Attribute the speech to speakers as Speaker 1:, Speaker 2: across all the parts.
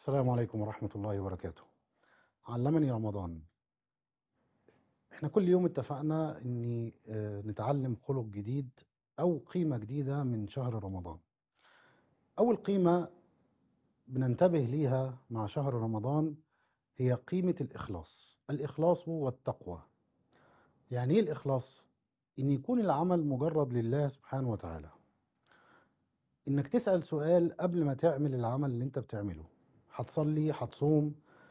Speaker 1: السلام عليكم ورحمة الله وبركاته علمني رمضان احنا كل يوم اتفقنا اني آه، نتعلم خلق جديد او قيمة جديدة من شهر رمضان اول قيمة بننتبه ليها مع شهر رمضان هي قيمة الاخلاص الاخلاص والتقوى يعني ايه الاخلاص ان يكون العمل مجرد لله سبحانه وتعالى انك تسأل سؤال قبل ما تعمل العمل اللي انت بتعمله هتصلي هتصوم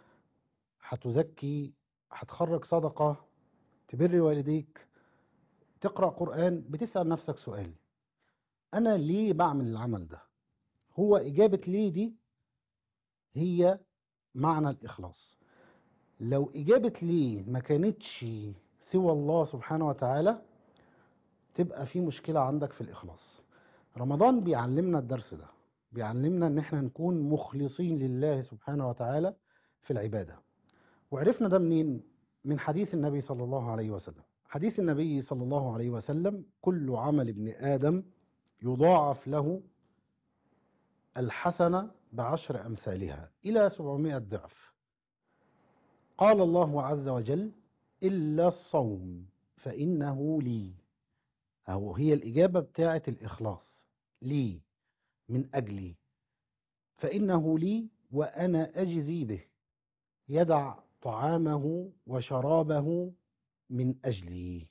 Speaker 1: هتزكي هتخرج صدقة تبر والديك تقرأ قرآن بتسأل نفسك سؤال أنا ليه بعمل العمل ده هو إجابة ليه دي هي معنى الإخلاص لو إجابة ليه ما كانتش سوى الله سبحانه وتعالى تبقى في مشكلة عندك في الإخلاص رمضان بيعلمنا الدرس ده بيعلمنا ان احنا نكون مخلصين لله سبحانه وتعالى في العبادة وعرفنا ده منين من حديث النبي صلى الله عليه وسلم حديث النبي صلى الله عليه وسلم كل عمل ابن آدم يضاعف له الحسنة بعشر أمثالها إلى 700 ضعف قال الله عز وجل إلا الصوم فإنه لي أو هي الإجابة بتاعة الإخلاص لي من أجلي فإنه لي وأنا أجزي به يدع طعامه وشرابه من أجلي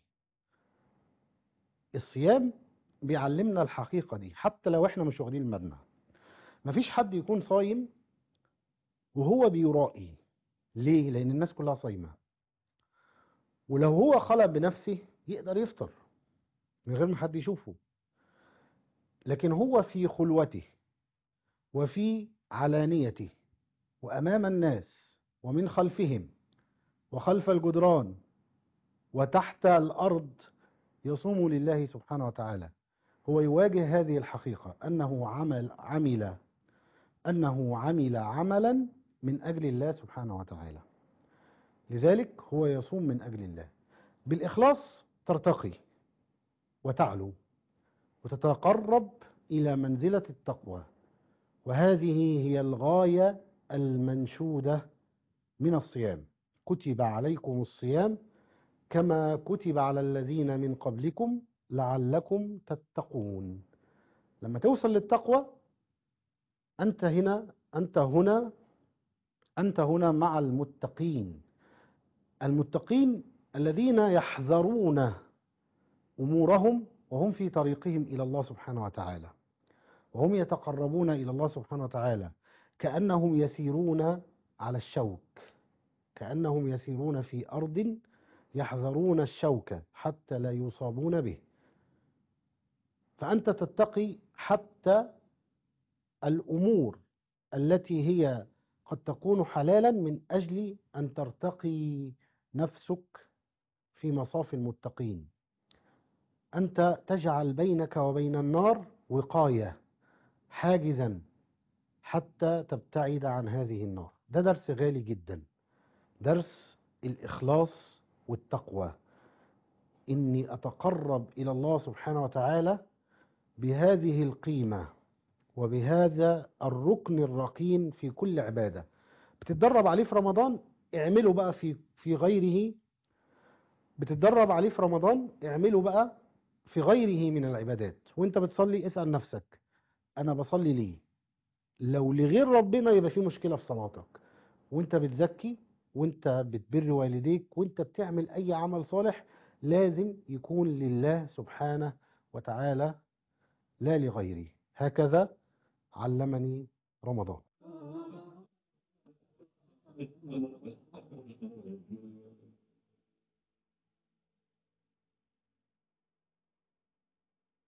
Speaker 1: الصيام بيعلمنا الحقيقة دي حتى لو احنا مش واخدين المدنة مفيش حد يكون صايم وهو بيرائي ليه؟ لأن الناس كلها صايمة ولو هو خلق بنفسه يقدر يفطر من غير ما حد يشوفه لكن هو في خلوته وفي علانيته وأمام الناس ومن خلفهم وخلف الجدران وتحت الأرض يصوم لله سبحانه وتعالى هو يواجه هذه الحقيقة أنه عمل عمل أنه عمل عملا من أجل الله سبحانه وتعالى لذلك هو يصوم من أجل الله بالإخلاص ترتقي وتعلو وتتقرب إلى منزلة التقوى وهذه هي الغاية المنشودة من الصيام كتب عليكم الصيام كما كتب على الذين من قبلكم لعلكم تتقون لما توصل للتقوى أنت هنا أنت هنا أنت هنا مع المتقين المتقين الذين يحذرون أمورهم وهم في طريقهم إلى الله سبحانه وتعالى وهم يتقربون إلى الله سبحانه وتعالى كأنهم يسيرون على الشوك كأنهم يسيرون في أرض يحذرون الشوك حتى لا يصابون به فأنت تتقي حتى الأمور التي هي قد تكون حلالا من أجل أن ترتقي نفسك في مصاف المتقين أنت تجعل بينك وبين النار وقاية حاجزا حتى تبتعد عن هذه النار ده درس غالي جدا درس الإخلاص والتقوى إني أتقرب إلى الله سبحانه وتعالى بهذه القيمة وبهذا الركن الركين في كل عبادة بتتدرب عليه في رمضان اعمله بقى في في غيره بتتدرب عليه في رمضان اعمله بقى في غيره من العبادات وانت بتصلي اسأل نفسك انا بصلي ليه لو لغير ربنا يبقى في مشكلة في صلاتك وانت بتزكي وانت بتبر والديك وانت بتعمل اي عمل صالح لازم يكون لله سبحانه وتعالى لا لغيره هكذا علمني رمضان